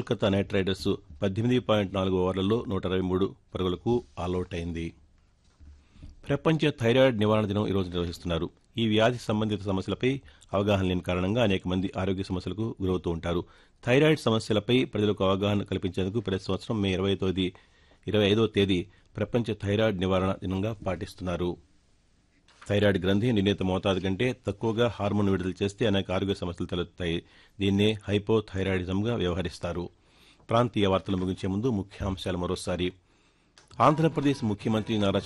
Kolkata Knight Riders పద్దెనిమిది point నాలుగు ఓవర్లలో నూట ఇరవై మూడు పరుగులకు ఆలౌట్ అయింది ప్రపంచ థైరాయిడ్ నివారణ దినం ఈరోజు నిర్వహిస్తున్నారు ఈ వ్యాధి సంబంధిత సమస్యలపై అవగాహన లేని కారణంగా అనేక మంది ఆరోగ్య సమస్యలకు గురవుతూ ఉంటారు థైరాయిడ్ సమస్యలపై ప్రజలకు అవగాహన కల్పించేందుకు ప్రతి సంవత్సరం మే ఇరవై తొమ్మిది ఇరవై ఐదవ తేదీ ప్రపంచ థైరాయిడ్ నివారణ దినంగా పాటిస్తున్నారు థైరాయిడ్ గ్రంథి నిర్ణీత మోతాదు కంటే తక్కువగా హార్మోన్ విడుదల చేస్తే అనేక ఆరోగ్య సమస్యలు తలెత్తాయి దీన్నే హైపోథైరాయిడిజంగా వ్యవహరిస్తారు ప్రాంతీయ వార్తలు ముగించే ముందు ముఖ్యాంశాలు మరోసారి ఆంధ్రప్రదేశ్ ముఖ్యమంత్రి నారా